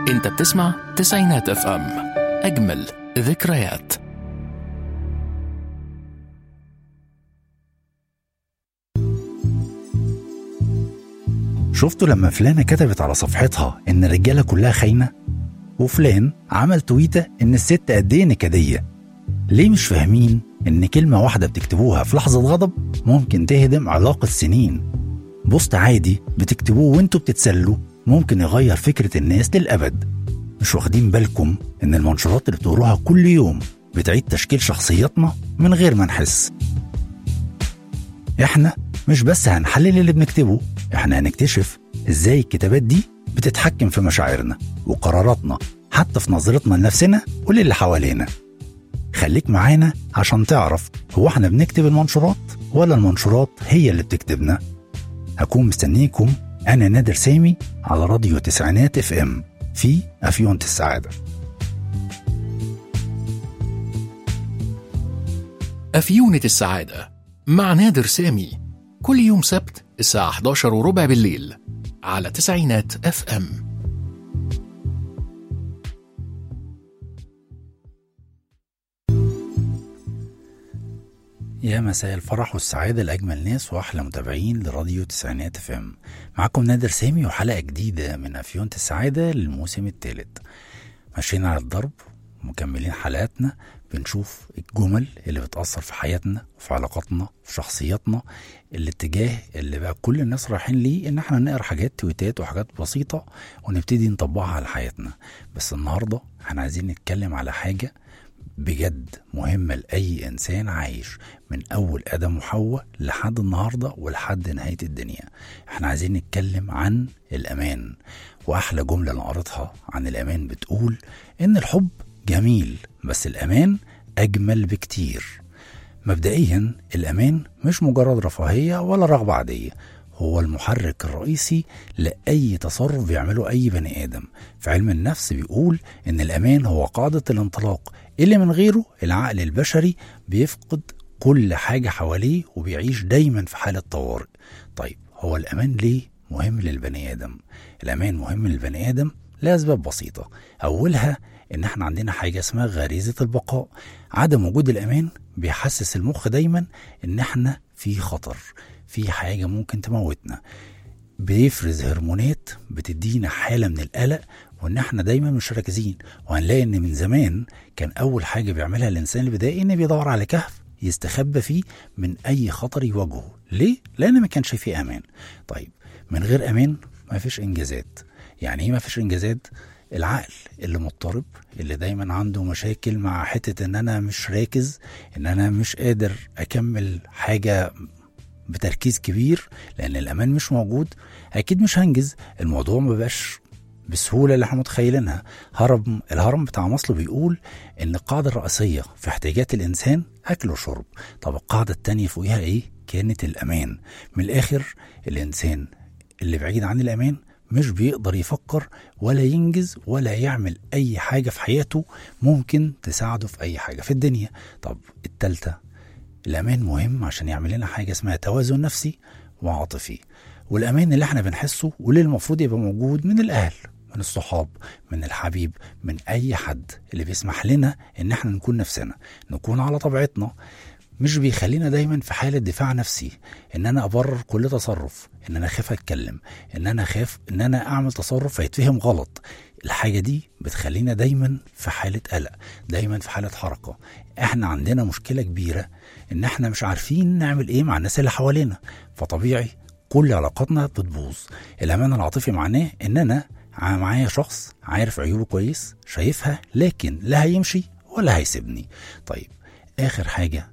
انت بتسمع تسعينات اف ام اجمل ذكريات شفتوا لما فلانة كتبت على صفحتها إن الرجالة كلها خاينة؟ وفلان عمل تويتة إن الست قد إيه نكدية؟ ليه مش فاهمين إن كلمة واحدة بتكتبوها في لحظة غضب ممكن تهدم علاقة سنين؟ بوست عادي بتكتبوه وانتوا بتتسلوا ممكن يغير فكرة الناس للأبد مش واخدين بالكم إن المنشورات اللي بتقروها كل يوم بتعيد تشكيل شخصياتنا من غير ما نحس احنا مش بس هنحلل اللي بنكتبه احنا هنكتشف ازاي الكتابات دي بتتحكم في مشاعرنا وقراراتنا حتى في نظرتنا لنفسنا وللي حوالينا خليك معانا عشان تعرف هو احنا بنكتب المنشورات ولا المنشورات هي اللي بتكتبنا هكون مستنيكم انا نادر سامي على راديو تسعينات اف ام في افيونت السعاده أفيونة السعادة مع نادر سامي كل يوم سبت الساعة 11 وربع بالليل على تسعينات اف ام يا مساء الفرح والسعادة لأجمل ناس وأحلى متابعين لراديو تسعينات اف ام معاكم نادر سامي وحلقة جديدة من أفيونة السعادة للموسم الثالث ماشيين على الضرب مكملين حلقاتنا بنشوف الجمل اللي بتأثر في حياتنا وفي علاقاتنا في شخصياتنا الاتجاه اللي بقى كل الناس رايحين ليه ان احنا نقرا حاجات تويتات وحاجات بسيطة ونبتدي نطبقها على حياتنا بس النهاردة احنا عايزين نتكلم على حاجة بجد مهمة لأي إنسان عايش من أول آدم وحواء لحد النهاردة ولحد نهاية الدنيا احنا عايزين نتكلم عن الأمان وأحلى جملة أنا قريتها عن الأمان بتقول إن الحب جميل بس الأمان أجمل بكتير مبدئيا الأمان مش مجرد رفاهية ولا رغبة عادية هو المحرك الرئيسي لأي تصرف بيعمله أي بني آدم في علم النفس بيقول إن الأمان هو قاعدة الانطلاق اللي من غيره العقل البشري بيفقد كل حاجة حواليه وبيعيش دايما في حالة طوارئ طيب هو الأمان ليه مهم للبني آدم الأمان مهم للبني آدم لأسباب بسيطة أولها إن احنا عندنا حاجة اسمها غريزة البقاء عدم وجود الأمان بيحسس المخ دايما إن احنا في خطر في حاجة ممكن تموتنا بيفرز هرمونات بتدينا حالة من القلق وان احنا دايما مش راكزين وهنلاقي ان من زمان كان اول حاجة بيعملها الانسان البدائي انه بيدور على كهف يستخبى فيه من اي خطر يواجهه ليه؟ لان ما كانش فيه امان طيب من غير امان ما فيش انجازات يعني ايه ما فيش انجازات العقل اللي مضطرب اللي دايما عنده مشاكل مع حتة ان انا مش راكز ان انا مش قادر اكمل حاجة بتركيز كبير لان الامان مش موجود اكيد مش هنجز الموضوع ما بقاش بالسهوله اللي احنا متخيلينها هرم الهرم بتاع مصر بيقول ان القاعده الرئيسيه في احتياجات الانسان اكل وشرب طب القاعده التانية فوقيها ايه كانت الامان من الاخر الانسان اللي بعيد عن الامان مش بيقدر يفكر ولا ينجز ولا يعمل اي حاجه في حياته ممكن تساعده في اي حاجه في الدنيا طب التالتة الامان مهم عشان يعمل لنا حاجه اسمها توازن نفسي وعاطفي والامان اللي احنا بنحسه واللي المفروض يبقى موجود من الاهل من الصحاب من الحبيب من اي حد اللي بيسمح لنا ان احنا نكون نفسنا نكون على طبيعتنا مش بيخلينا دايما في حالة دفاع نفسي ان انا ابرر كل تصرف ان انا اخاف اتكلم ان انا اخاف ان انا اعمل تصرف فيتفهم غلط الحاجة دي بتخلينا دايما في حالة قلق دايما في حالة حركة احنا عندنا مشكلة كبيرة ان احنا مش عارفين نعمل ايه مع الناس اللي حوالينا فطبيعي كل علاقاتنا بتبوظ الامان العاطفي معناه ان انا معايا شخص عارف عيوبه كويس شايفها لكن لا هيمشي ولا هيسيبني طيب اخر حاجة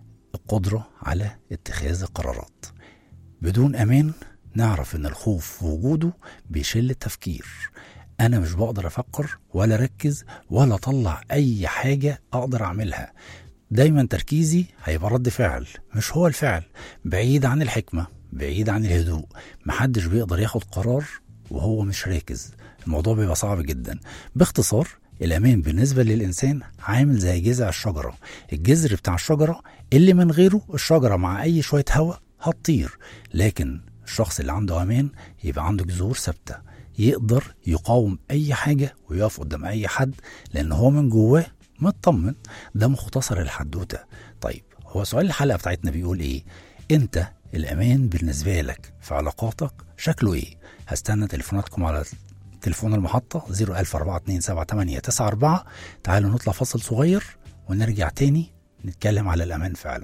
القدرة على اتخاذ القرارات بدون امان نعرف ان الخوف في وجوده بيشل التفكير انا مش بقدر افكر ولا اركز ولا اطلع اي حاجة اقدر اعملها دايما تركيزي هيبقى رد فعل مش هو الفعل بعيد عن الحكمة بعيد عن الهدوء محدش بيقدر ياخد قرار وهو مش راكز الموضوع بيبقى صعب جدا باختصار الأمان بالنسبة للإنسان عامل زي جذع الشجرة الجذر بتاع الشجرة اللي من غيره الشجرة مع أي شوية هواء هتطير لكن الشخص اللي عنده أمان يبقى عنده جذور ثابتة يقدر يقاوم اي حاجه ويقف قدام اي حد لان هو من جواه مطمن ده مختصر الحدوته طيب هو سؤال الحلقه بتاعتنا بيقول ايه انت الامان بالنسبه لك في علاقاتك شكله ايه هستنى تليفوناتكم على تليفون المحطه 010427894 تعالوا نطلع فاصل صغير ونرجع تاني نتكلم على الامان فعلا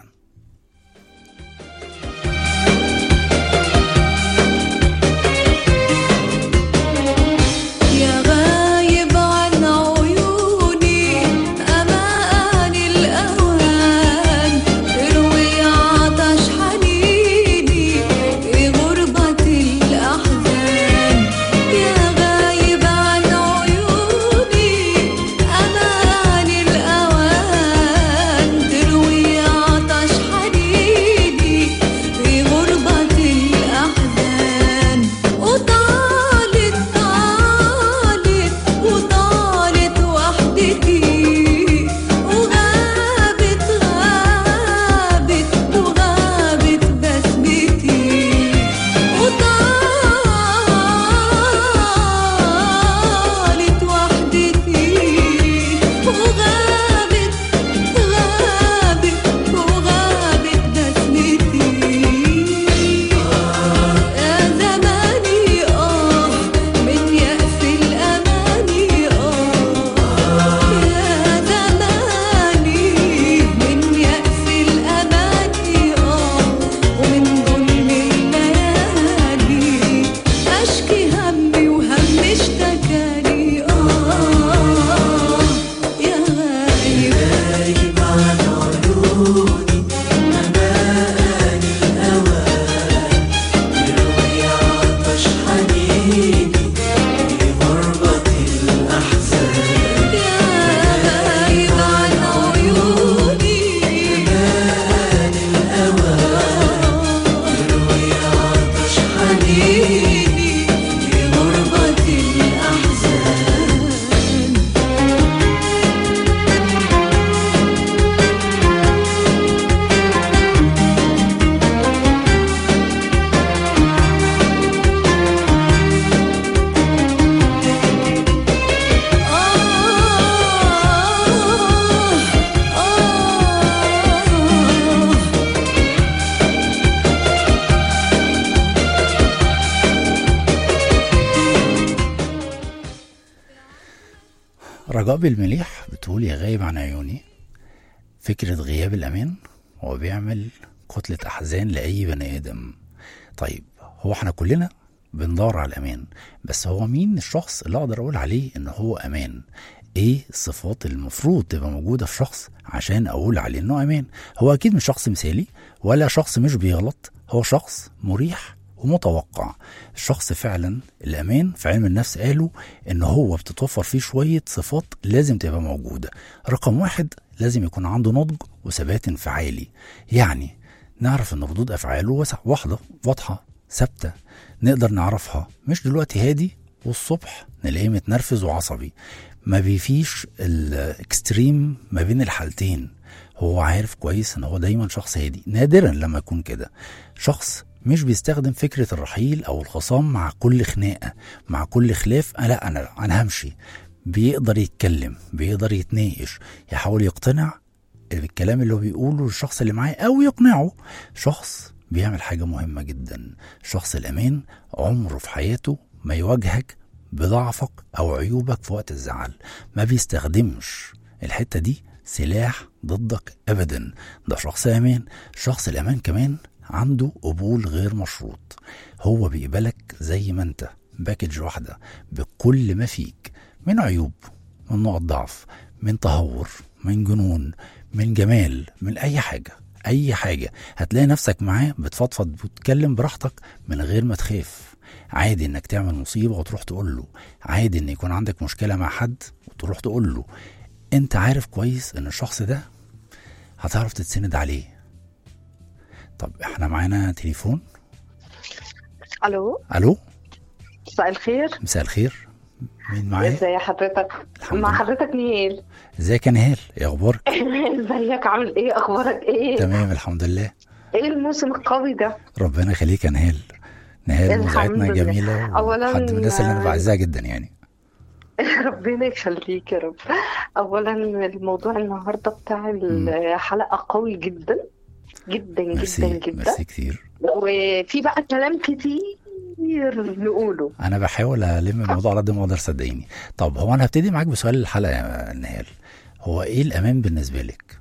يا غايب عن عيوني أمان الأوان تروي عطش حنيني في غربة الأحزان يا غايب عن عيوني أمان الأوان تروي عطش حنيني في غربة الأحزان وطالت طالت وطالت وحدتي وغابت غابت وغابت بسمتي وطالت وحدتي وغابت غابت وغابت بسمتي يا زماني آه من يأس الأماني آه يا زماني من يأس الأماني آه ومن ظلم الليالي أشكي همي وهم اشتكاني آه يا غايب يا غايب عن عيوني حنيني في غربة الأحزان رجاء بالمليح بتقول يا غايب عن عيوني فكرة غياب الأمان هو بيعمل كتلة أحزان لأي بني آدم طيب هو احنا كلنا بندور على الأمان بس هو مين الشخص اللي أقدر أقول عليه إن هو أمان ايه الصفات اللي المفروض تبقى موجودة في شخص عشان أقول عليه إنه أمان هو أكيد مش شخص مثالي ولا شخص مش بيغلط هو شخص مريح ومتوقع الشخص فعلا الأمان في علم النفس قالوا إن هو بتتوفر فيه شوية صفات لازم تبقى موجودة رقم واحد لازم يكون عنده نضج وثبات انفعالي يعني نعرف ان ردود افعاله واسع- واحده واضحه ثابته نقدر نعرفها مش دلوقتي هادي والصبح نلاقيه متنرفز وعصبي ما بيفيش الاكستريم ما بين الحالتين هو عارف كويس ان هو دايما شخص هادي نادرا لما يكون كده شخص مش بيستخدم فكرة الرحيل أو الخصام مع كل خناقة مع كل خلاف آه لا أنا أنا همشي بيقدر يتكلم بيقدر يتناقش يحاول يقتنع بالكلام اللي هو بيقوله للشخص اللي معاه أو يقنعه شخص بيعمل حاجة مهمة جدا شخص الأمان عمره في حياته ما يواجهك بضعفك أو عيوبك في وقت الزعل ما بيستخدمش الحتة دي سلاح ضدك أبدا ده شخص أمان شخص الأمان كمان عنده قبول غير مشروط هو بيقبلك زي ما انت باكج واحدة بكل ما فيك من عيوب من نقط ضعف من تهور من جنون من جمال من أي حاجة أي حاجة هتلاقي نفسك معاه بتفضفض وتتكلم براحتك من غير ما تخاف عادي انك تعمل مصيبة وتروح تقول له عادي ان يكون عندك مشكلة مع حد وتروح تقول له انت عارف كويس ان الشخص ده هتعرف تتسند عليه طب احنا معانا تليفون الو الو مساء الخير مساء الخير مين معايا ازي حضرتك الحمد مع لله. حضرتك نيل ازيك يا نهال ايه اخبارك ازيك عامل ايه اخبارك ايه تمام الحمد لله ايه الموسم القوي ده ربنا يخليك يا نهال نهال الحمد مذيعتنا لله. جميله أولاً، وحد من الناس اللي انا آه، بعزها جدا يعني ربنا يخليك يا رب اولا الموضوع النهارده بتاع الحلقه قوي جدا جدا جدا ميرسي جدا ميرسي كتير وفي بقى كلام كتير نقوله انا بحاول الم الموضوع على قد ما اقدر صدقيني طب هو انا هبتدي معاك بسؤال الحلقه يا نهال هو ايه الامان بالنسبه لك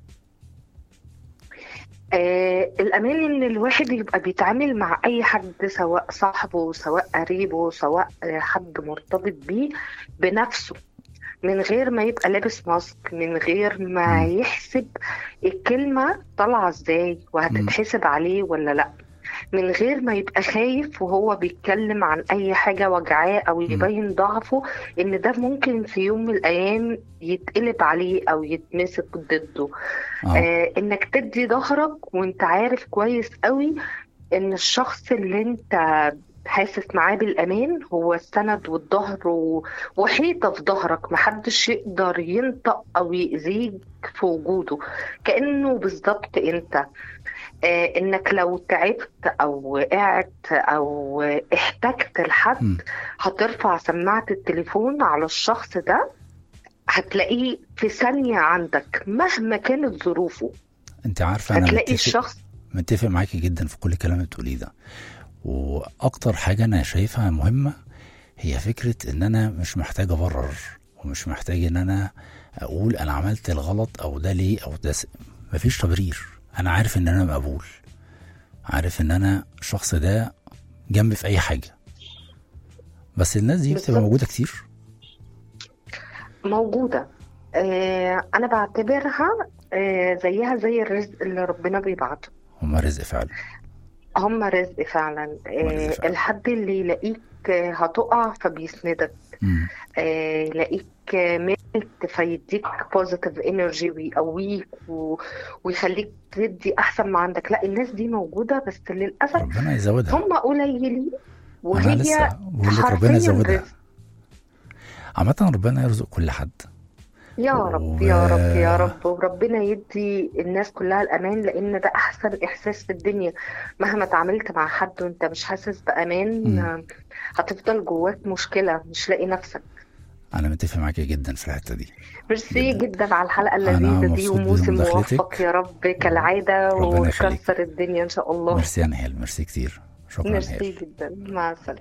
آه الأمان إن الواحد يبقى بيتعامل مع أي حد سواء صاحبه سواء قريبه سواء آه، حد مرتبط بيه بنفسه من غير ما يبقى لابس ماسك من غير ما مم. يحسب الكلمة طالعة ازاي وهتتحسب عليه ولا لأ من غير ما يبقى خايف وهو بيتكلم عن أي حاجة وجعاه أو يبين ضعفه إن ده ممكن في يوم من الأيام يتقلب عليه أو يتمسك ضده اه آه انك تدي ظهرك وانت عارف كويس قوي ان الشخص اللي انت حاسس معاه بالامان هو السند والظهر و- وحيطه في ظهرك محدش يقدر ينطق او يأذيك في وجوده كأنه بالظبط انت آه انك لو تعبت او وقعت او احتجت لحد مم. هترفع سماعة التليفون على الشخص ده هتلاقيه في ثانية عندك مهما كانت ظروفه انت عارفه انا هتلاقي متفق الشخص متفق معاكي جدا في كل الكلام اللي بتقوليه ده واكتر حاجه انا شايفها مهمه هي فكره ان انا مش محتاج ابرر ومش محتاج ان انا اقول انا عملت الغلط او ده ليه او ده س... مفيش تبرير انا عارف ان انا مقبول عارف ان انا الشخص ده جنبي في اي حاجه بس الناس دي بتبقى بالظبط. موجوده كتير موجودة آه أنا بعتبرها آه زيها زي الرزق اللي ربنا بيبعته هما رزق فعلا هم رزق فعلا هم رزق آه فعلا. الحد اللي يلاقيك آه، هتقع فبيسندك مم. آه يلاقيك آه، ميت فيديك بوزيتيف انرجي ويقويك و... ويخليك تدي أحسن ما عندك لا الناس دي موجودة بس للأسف ربنا يزودها هم قليلين انا وهي لسه بقول لك حرفياً ربنا يزودها رزق. عامة ربنا يرزق كل حد يا و- رب يا رب يا رب وربنا يدي الناس كلها الأمان لأن ده أحسن إحساس في الدنيا مهما تعاملت مع حد وأنت مش حاسس بأمان مم. آه، هتفضل جواك مشكلة مش لاقي نفسك انا متفق معاكي جدا في الحته دي ميرسي جدا. جدا على الحلقة أنا اللذيذة دي مبسوط وموسم بمداخلتك. موفق يا رب كالعادة ربنا يخليك. وتكسر الدنيا إن شاء الله ميرسي يا نهال ميرسي كتير شكرا ميرسي نهال جدا مع السلامة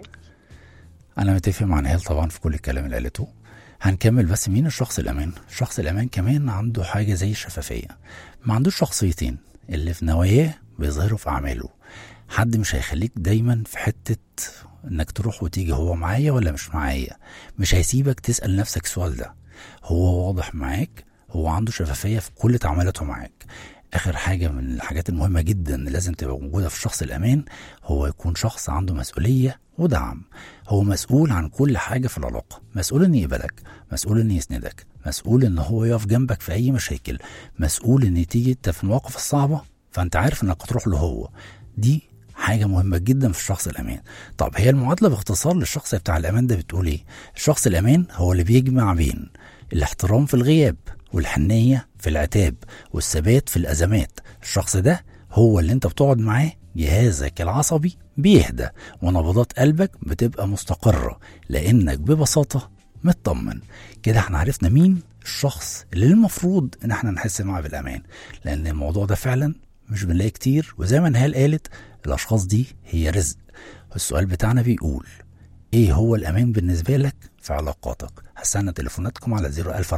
انا متفق مع نهال طبعا في كل الكلام اللي قالته هنكمل بس مين الشخص الامان الشخص الامان كمان عنده حاجه زي الشفافيه ما عندوش شخصيتين اللي في نواياه بيظهروا في اعماله حد مش هيخليك دايما في حته انك تروح وتيجي هو معايا ولا مش معايا مش هيسيبك تسال نفسك السؤال ده هو واضح معاك هو عنده شفافيه في كل تعاملاته معاك اخر حاجه من الحاجات المهمه جدا اللي لازم تبقى موجوده في الشخص الامان هو يكون شخص عنده مسؤوليه ودعم هو مسؤول عن كل حاجه في العلاقه مسؤول ان يقبلك مسؤول ان يسندك مسؤول ان هو يقف جنبك في اي مشاكل مسؤول ان تيجي انت في المواقف الصعبه فانت عارف انك هتروح له هو دي حاجة مهمة جدا في الشخص الأمان طب هي المعادلة باختصار للشخص بتاع الأمان ده بتقول إيه؟ الشخص الأمان هو اللي بيجمع بين الاحترام في الغياب والحنية في العتاب والثبات في الأزمات الشخص ده هو اللي انت بتقعد معاه جهازك العصبي بيهدى ونبضات قلبك بتبقى مستقرة لأنك ببساطة مطمن كده احنا عرفنا مين الشخص اللي المفروض ان احنا نحس معاه بالامان لان الموضوع ده فعلا مش بنلاقي كتير وزي ما نهال قالت الاشخاص دي هي رزق السؤال بتاعنا بيقول ايه هو الامان بالنسبه لك في علاقاتك هستنى تليفوناتكم على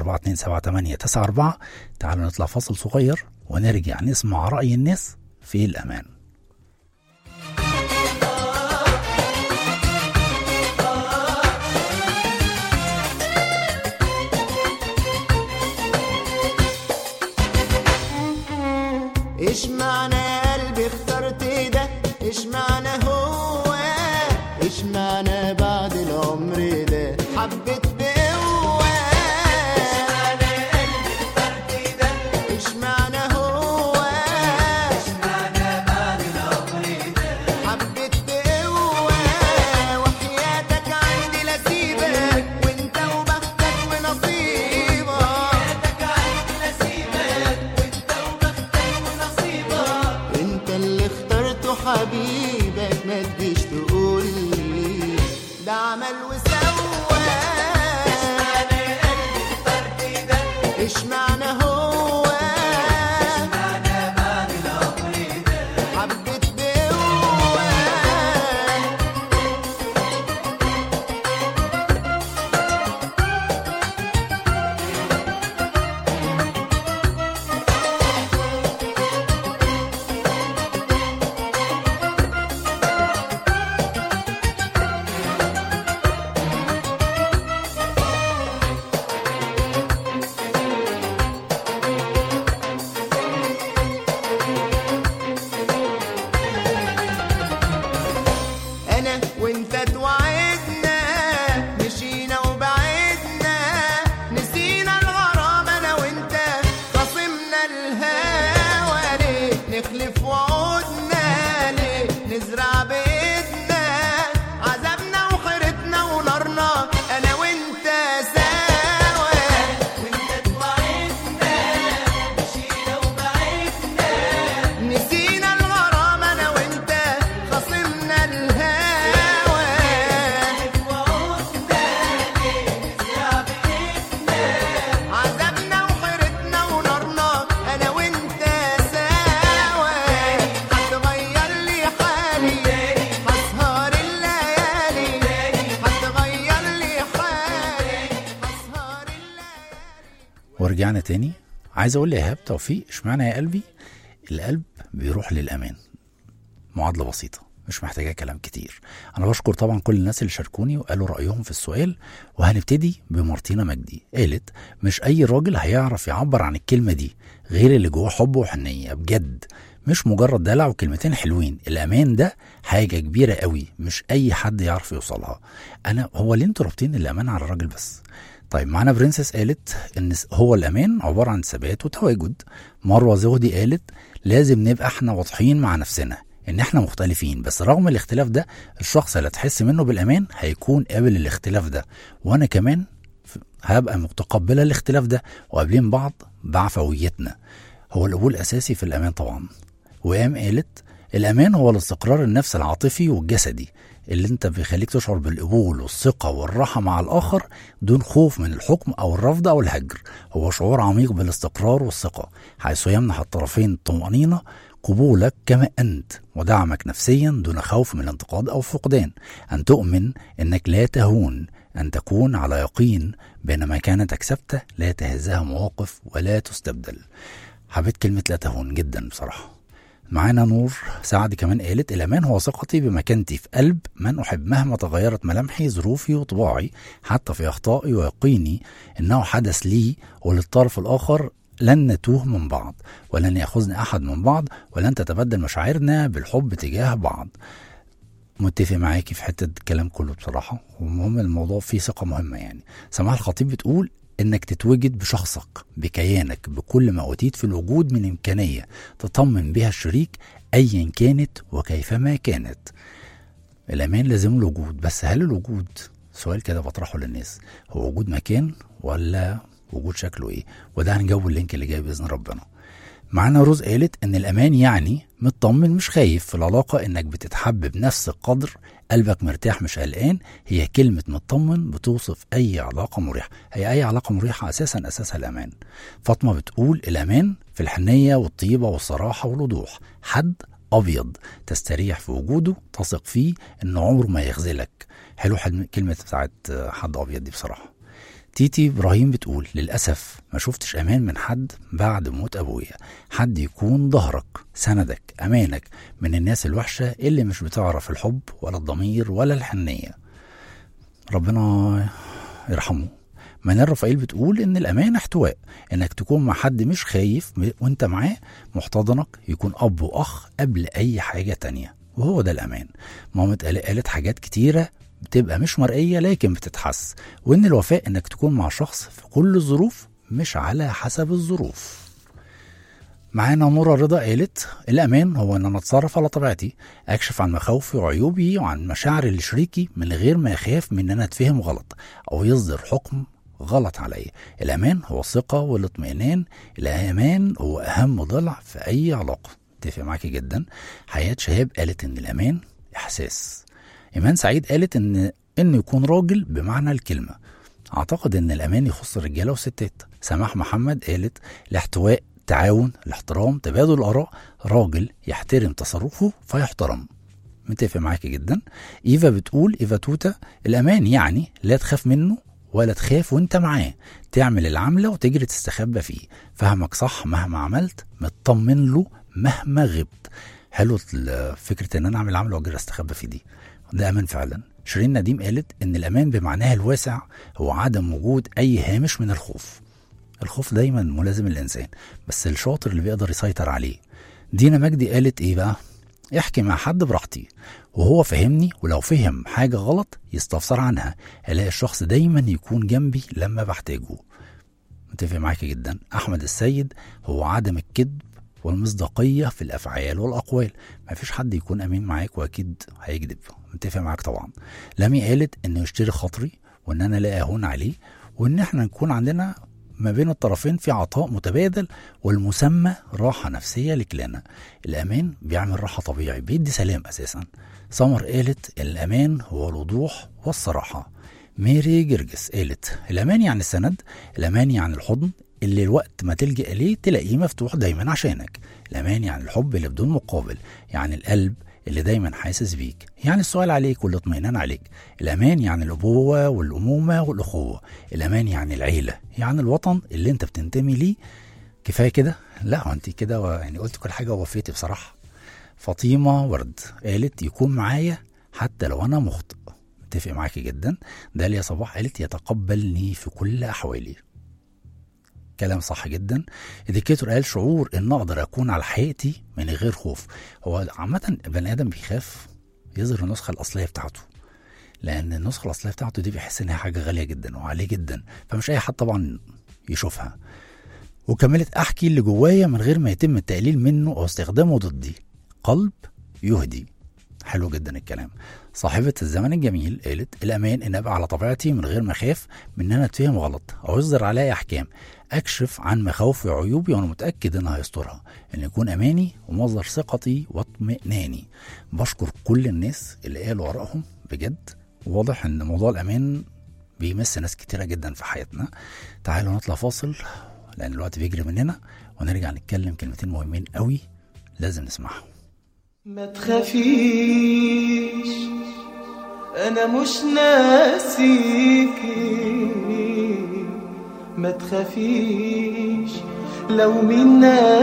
014278894 تعالوا نطلع فاصل صغير ونرجع نسمع راي الناس في الامان ايش معنى يا قلبي اخترت ده ايش معنى هو ايش معنى بعد العمر ده حبيت بقوة ايش معنى هو ايش معنى بعد ده عمل وسوى اشمعنى هو حبيت بقوة انا وانت توعدنا مشينا وبعدنا نسينا الغرام انا وانت خصمنا الهوى ليه نخلف وعودنا ليه نزرع بايدنا عذابنا وحيرتنا ونارنا انا وانت سوا وانت توعدنا مشينا وبعدنا نسينا الغرام انا وانت خصمنا الهوى عذابنا وحيرتنا ونارنا انا وانت سوا هتغير لي حالي هسهر الليالي هتغير لي حالي هسهر الليالي ورجعنا تاني عايز اقول لايهاب توفيق اشمعنى يا قلبي القلب بيروح للامان معادله بسيطه مش محتاجه كلام كتير انا بشكر طبعا كل الناس اللي شاركوني وقالوا رايهم في السؤال وهنبتدي بمارتينا مجدي قالت مش اي راجل هيعرف يعبر عن الكلمه دي غير اللي جواه حب وحنيه بجد مش مجرد دلع وكلمتين حلوين الامان ده حاجه كبيره قوي مش اي حد يعرف يوصلها انا هو ليه انتوا رابطين الامان على الراجل بس طيب معانا برنسس قالت ان هو الامان عباره عن ثبات وتواجد مروه زهدي قالت لازم نبقى احنا واضحين مع نفسنا ان احنا مختلفين بس رغم الاختلاف ده الشخص اللي تحس منه بالامان هيكون قابل الاختلاف ده وانا كمان ف- هبقى متقبله الاختلاف ده وقابلين بعض بعفويتنا هو القبول اساسي في الامان طبعا وقام قالت الامان هو الاستقرار النفسي العاطفي والجسدي اللي انت بيخليك تشعر بالقبول والثقة والراحة مع الآخر دون خوف من الحكم أو الرفض أو الهجر هو شعور عميق بالاستقرار والثقة حيث يمنح الطرفين الطمأنينة قبولك كما أنت ودعمك نفسيا دون خوف من الانتقاد أو فقدان أن تؤمن أنك لا تهون أن تكون على يقين بأن مكانتك ثابتة لا تهزها مواقف ولا تستبدل حبيت كلمة لا تهون جدا بصراحة معانا نور سعد كمان قالت الأمان هو ثقتي بمكانتي في قلب من أحب مهما تغيرت ملامحي ظروفي وطباعي حتى في أخطائي ويقيني أنه حدث لي وللطرف الآخر لن نتوه من بعض ولن يأخذنا أحد من بعض ولن تتبدل مشاعرنا بالحب تجاه بعض متفق معاكي في حته الكلام كله بصراحه ومهم الموضوع فيه ثقه مهمه يعني سماح الخطيب بتقول انك تتوجد بشخصك بكيانك بكل ما اوتيت في الوجود من امكانيه تطمن بها الشريك ايا كانت وكيفما كانت الامان لازم له وجود بس هل الوجود سؤال كده بطرحه للناس هو وجود مكان ولا وجود شكله ايه وده هنجاوب اللينك اللي جاي باذن ربنا معانا روز قالت ان الامان يعني مطمن مش خايف في العلاقه انك بتتحب بنفس القدر قلبك مرتاح مش قلقان هي كلمه مطمن بتوصف اي علاقه مريحه هي اي علاقه مريحه اساسا اساسها الامان فاطمه بتقول الامان في الحنيه والطيبه والصراحه والوضوح حد ابيض تستريح في وجوده تثق فيه انه عمره ما يخذلك حلو حلم كلمه بتاعت حد ابيض دي بصراحه تيتي ابراهيم بتقول للاسف ما شفتش امان من حد بعد موت ابويا حد يكون ظهرك سندك امانك من الناس الوحشه اللي مش بتعرف الحب ولا الضمير ولا الحنيه ربنا يرحمه منال رفائيل بتقول ان الامان احتواء انك تكون مع حد مش خايف م- وانت معاه محتضنك يكون اب واخ قبل اي حاجه تانية وهو ده الامان مامة قال- قالت حاجات كتيره بتبقى مش مرئيه لكن بتتحس وان الوفاء انك تكون مع شخص في كل الظروف مش على حسب الظروف معانا نورة رضا قالت الأمان هو إن أنا أتصرف على طبيعتي أكشف عن مخاوفي وعيوبي وعن مشاعري لشريكي من غير ما يخاف من إن أنا أتفهم غلط أو يصدر حكم غلط عليا الأمان هو الثقة والاطمئنان الأمان هو أهم ضلع في أي علاقة اتفق معاكي جدا حياة شهاب قالت إن الأمان إحساس إيمان سعيد قالت إن انه يكون راجل بمعنى الكلمه اعتقد ان الامان يخص الرجاله والستات سماح محمد قالت الاحتواء التعاون الاحترام تبادل الاراء راجل يحترم تصرفه فيحترم متفق معاكي جدا ايفا بتقول ايفا توتا الامان يعني لا تخاف منه ولا تخاف وانت معاه تعمل العملة وتجري تستخبى فيه فهمك صح مهما عملت مطمن له مهما غبت حلو ال- فكرة ان انا اعمل عملة واجري استخبى فيه دي ده امان فعلا شيرين نديم قالت ان الامان بمعناه الواسع هو عدم وجود اي هامش من الخوف الخوف دايما ملازم الانسان بس الشاطر اللي بيقدر يسيطر عليه دينا مجدي قالت ايه بقى احكي مع حد براحتي وهو فهمني ولو فهم حاجة غلط يستفسر عنها الاقي الشخص دايما يكون جنبي لما بحتاجه متفق معاكي جدا احمد السيد هو عدم الكذب والمصداقية في الأفعال والأقوال مفيش حد يكون أمين معاك وأكيد هيكذب متفق معاك طبعا لمي قالت إنه يشتري خاطري وإن أنا لا أهون عليه وإن إحنا نكون عندنا ما بين الطرفين في عطاء متبادل والمسمى راحة نفسية لكلانا الأمان بيعمل راحة طبيعي بيدي سلام أساسا سمر قالت الأمان هو الوضوح والصراحة ميري جرجس قالت الأمان يعني السند الأمان يعني الحضن اللي الوقت ما تلجأ إليه تلاقيه مفتوح دايما عشانك الأمان يعني الحب اللي بدون مقابل يعني القلب اللي دايما حاسس بيك يعني السؤال عليك والاطمئنان عليك الأمان يعني الأبوة والأمومة والأخوة الأمان يعني العيلة يعني الوطن اللي انت بتنتمي ليه كفاية كده لا هو انت كده و- يعني قلت كل حاجة ووفيتي بصراحة فاطمة ورد قالت يكون معايا حتى لو أنا مخطئ متفق معاكي جدا داليا صباح قالت يتقبلني في كل أحوالي كلام صح جدا اديكيتور قال شعور ان اقدر اكون على حقيقتي من غير خوف هو عامه البني ادم بيخاف يظهر النسخه الاصليه بتاعته لان النسخه الاصليه بتاعته دي بيحس انها حاجه غاليه جدا وعاليه جدا فمش اي حد طبعا يشوفها وكملت احكي اللي جوايا من غير ما يتم التقليل منه او استخدامه ضدي قلب يهدي حلو جدا الكلام صاحبة الزمن الجميل قالت الأمان إن أبقى على طبيعتي من غير ما أخاف من إن أنا أتفهم غلط أو يصدر عليا أحكام أكشف عن مخاوفي وعيوبي وأنا متأكد إنها هيسترها إن يكون أماني ومصدر ثقتي واطمئناني بشكر كل الناس اللي قالوا آرائهم بجد واضح إن موضوع الأمان بيمس ناس كتيرة جدا في حياتنا تعالوا نطلع فاصل لأن الوقت بيجري مننا ونرجع نتكلم كلمتين مهمين قوي لازم نسمعهم ما تخافيش انا مش ناسيكي ما تخافيش لو مين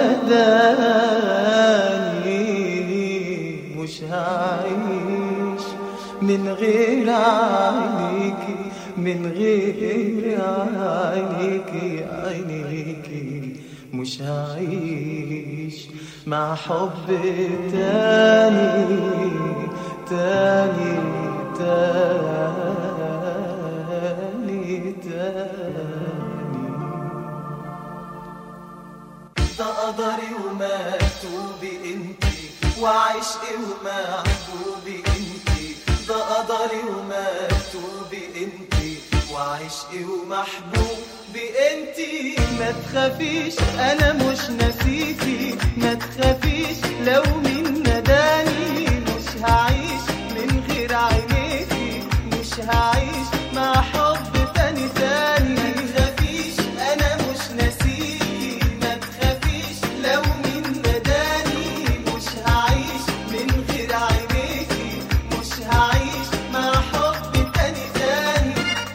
ناداني مش هعيش من غير عينيكي من غير عينيكي عينيكي مش هعيش مع حب تاني تاني تاني تاني ده قدري ومكتوبي انتي وعشقي ومحبوبي انتي ده قدري ومكتوبي انتي وعشقي ومحبوبي انتي ما تخافيش انا مش ناسيكي ما تخافيش لو مين نداني مش هعيش من غير عينيكي مش هعيش مع حب تاني تاني ما تخافيش انا مش ناسيكي ما تخافيش لو مين نداني مش هعيش من غير عينيكي مش هعيش مع حب تاني تاني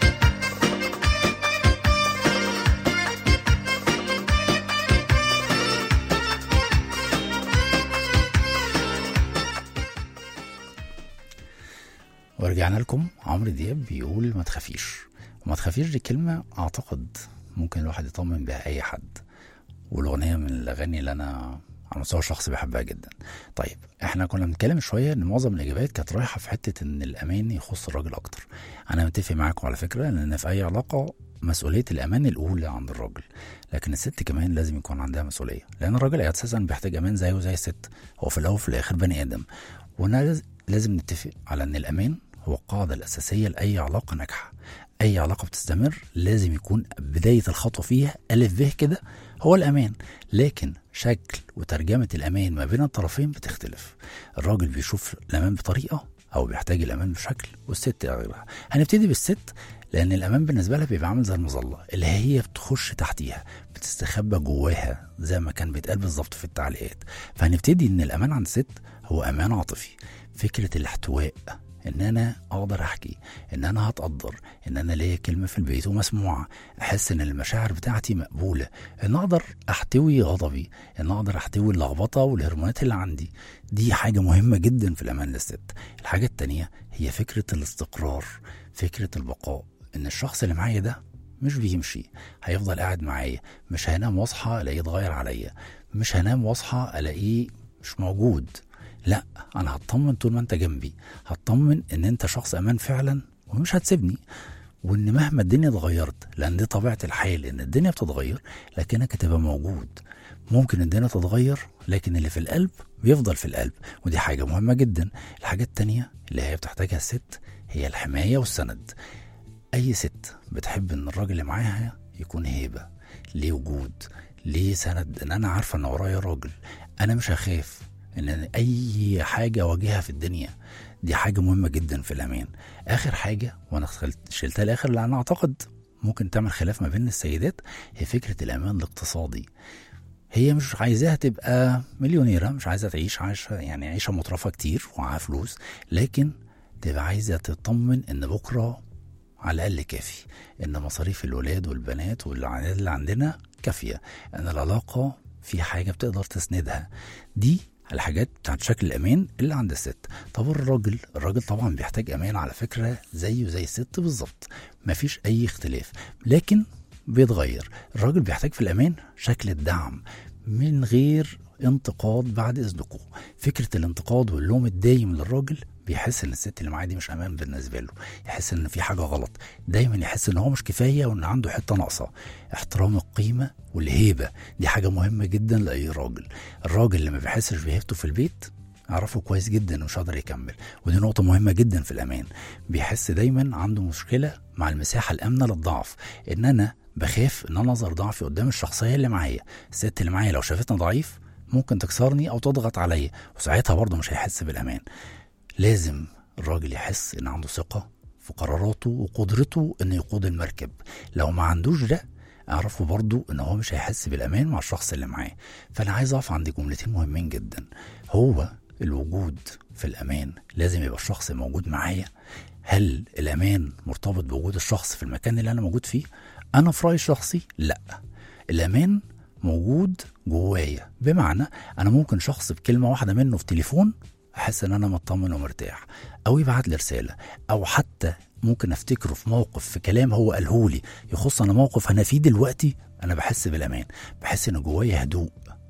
ورجعنا لكم عمرو دياب بيقول ما تخافيش وما تخافيش دي كلمة أعتقد ممكن الواحد يطمن بها أي حد والأغنية من الأغاني اللي أنا على المستوى الشخصي بحبها جدا طيب احنا كنا بنتكلم شوية ان معظم الإجابات كانت رايحة في حتة ان الأمان يخص الراجل أكتر أنا متفق معاكم على فكرة لأن في أي علاقة مسؤولية الأمان الأولى عند الراجل لكن الست كمان لازم يكون عندها مسؤولية لأن الراجل أساسا بيحتاج أمان زيه زي الست هو في الأول وفي الآخر بني آدم وأنا لازم نتفق على ان الامان هو القاعده الاساسيه لاي علاقه ناجحه اي علاقه بتستمر لازم يكون بدايه الخطوه فيها الف ب كده هو الامان لكن شكل وترجمه الامان ما بين الطرفين بتختلف الراجل بيشوف الامان بطريقه او بيحتاج الامان بشكل والست غيرها هنبتدي بالست لان الامان بالنسبه لها بيبقى عامل زي المظله اللي هي بتخش تحتيها بتستخبى جواها زي ما كان بيتقال بالظبط في التعليقات فهنبتدي ان الامان عند الست هو امان عاطفي فكره الاحتواء ان انا اقدر احكي ان انا هتقدر ان انا ليا كلمه في البيت ومسموعه احس ان المشاعر بتاعتي مقبوله ان اقدر احتوي غضبي ان اقدر احتوي اللخبطه والهرمونات اللي عندي دي حاجه مهمه جدا في الامان للست الحاجه التانية هي فكره الاستقرار فكره البقاء ان الشخص اللي معايا ده مش بيمشي هيفضل قاعد معايا مش هنام واصحى الاقيه اتغير عليا مش هنام واصحى الاقيه مش موجود لا انا هطمن طول ما انت جنبي هطمن ان انت شخص امان فعلا ومش هتسيبني وان مهما الدنيا اتغيرت لان دي طبيعه الحال ان الدنيا بتتغير لكنك هتبقى موجود ممكن الدنيا تتغير لكن اللي في القلب بيفضل في القلب ودي حاجه مهمه جدا الحاجه التانية اللي هي بتحتاجها الست هي الحمايه والسند اي ست بتحب ان الراجل اللي معاها يكون هيبه ليه وجود ليه سند ان انا عارفه ان ورايا راجل انا مش هخاف ان أنا اي حاجه اواجهها في الدنيا دي حاجه مهمه جدا في الامان اخر حاجه وانا خلت- شلتها الاخر لان اعتقد ممكن تعمل خلاف ما بين السيدات هي فكره الامان الاقتصادي هي مش عايزاها تبقى مليونيرة مش عايزة تعيش عيشة يعني عيشة مترفة كتير ومعاها فلوس لكن تبقى عايزة تطمن ان بكرة على الأقل كافي ان مصاريف الولاد والبنات والعائلات اللي عندنا كافية ان العلاقة في حاجة بتقدر تسندها دي الحاجات بتاعت شكل الأمان اللي عند الست طب الراجل الراجل طبعا بيحتاج أمان على فكرة زيه زي الست بالظبط مفيش أي اختلاف لكن بيتغير الراجل بيحتاج في الأمان شكل الدعم من غير انتقاد بعد إذنكم فكرة الانتقاد واللوم الدايم للراجل بيحس ان الست اللي معاه دي مش امان بالنسبه له يحس ان في حاجه غلط دايما يحس ان هو مش كفايه وان عنده حته ناقصه احترام القيمه والهيبه دي حاجه مهمه جدا لاي راجل الراجل اللي ما بيحسش بهيبته في البيت اعرفه كويس جدا انه مش قادر يكمل ودي نقطة مهمة جدا في الأمان بيحس دايما عنده مشكلة مع المساحة الآمنة للضعف إن أنا بخاف إن أنا أظهر ضعفي قدام الشخصية اللي معايا الست اللي معايا لو شافتني ضعيف ممكن تكسرني أو تضغط عليا وساعتها برضه مش هيحس بالأمان لازم الراجل يحس إن عنده ثقة في قراراته وقدرته إنه يقود المركب لو ما عندوش ده اعرفه برضو ان هو مش هيحس بالامان مع الشخص اللي معاه فانا عايز اقف عند جملتين مهمين جدا هو الوجود في الامان لازم يبقى الشخص موجود معايا هل الامان مرتبط بوجود الشخص في المكان اللي انا موجود فيه انا في رايي الشخصي لا الامان موجود جوايا بمعنى انا ممكن شخص بكلمه واحده منه في تليفون احس ان انا مطمن ومرتاح او يبعت لي رساله او حتى ممكن افتكره في موقف في كلام هو قاله لي يخص انا موقف انا فيه دلوقتي انا بحس بالامان بحس ان جوايا هدوء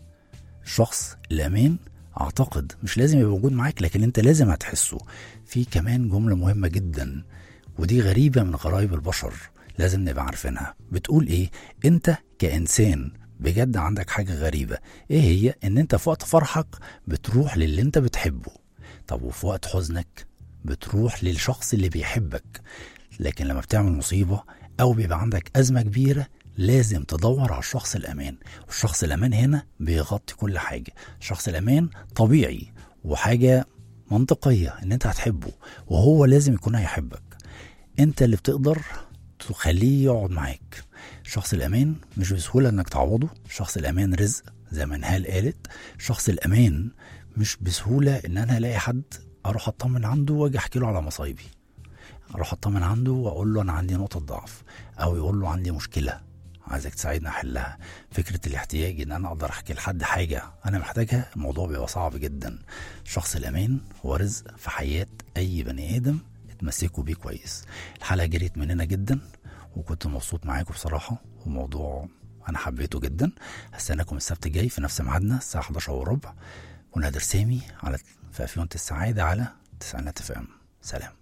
شخص الامان اعتقد مش لازم يبقى موجود معاك لكن انت لازم هتحسه في كمان جمله مهمه جدا ودي غريبه من غرائب البشر لازم نبقى عارفينها بتقول ايه انت كانسان بجد عندك حاجه غريبه ايه هي ان انت في وقت فرحك بتروح للي انت بتحبه طب وفي وقت حزنك بتروح للشخص اللي بيحبك لكن لما بتعمل مصيبه او بيبقى عندك ازمه كبيره لازم تدور على الشخص الامان والشخص الامان هنا بيغطي كل حاجه الشخص الامان طبيعي وحاجه منطقيه ان انت هتحبه وهو لازم يكون هيحبك انت اللي بتقدر تخليه يقعد معاك شخص الامان مش بسهوله انك تعوضه شخص الامان رزق زي ما نهال قالت شخص الامان مش بسهوله ان انا الاقي حد اروح اطمن عنده واجي احكي له على مصايبي اروح اطمن عنده واقول له انا عندي نقطه ضعف او يقول له عندي مشكله عايزك تساعدني احلها فكره الاحتياج ان انا اقدر احكي لحد حاجه انا محتاجها الموضوع بيبقى صعب جدا شخص الامان هو رزق في حياه اي بني ادم اتمسكوا بيه كويس الحلقه جريت مننا جدا وكنت مبسوط معاكم بصراحه وموضوع انا حبيته جدا هستناكم السبت الجاي في نفس ميعادنا الساعه 11 وربع ونادر سامي على في افيونة السعاده على تسعينات اف ام سلام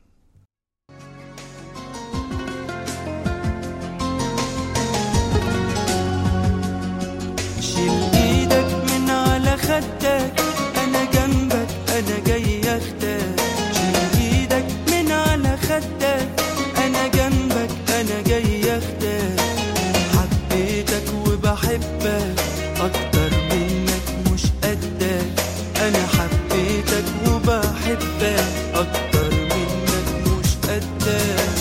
شيل ايدك من على خدك انا جنبك انا جاي اخدك شيل ايدك من على خدك انا جنبك انا جاي اخدك حبيتك وبحبك اكتر منك مش قدك انا حبيتك وبحبك اكتر فتاك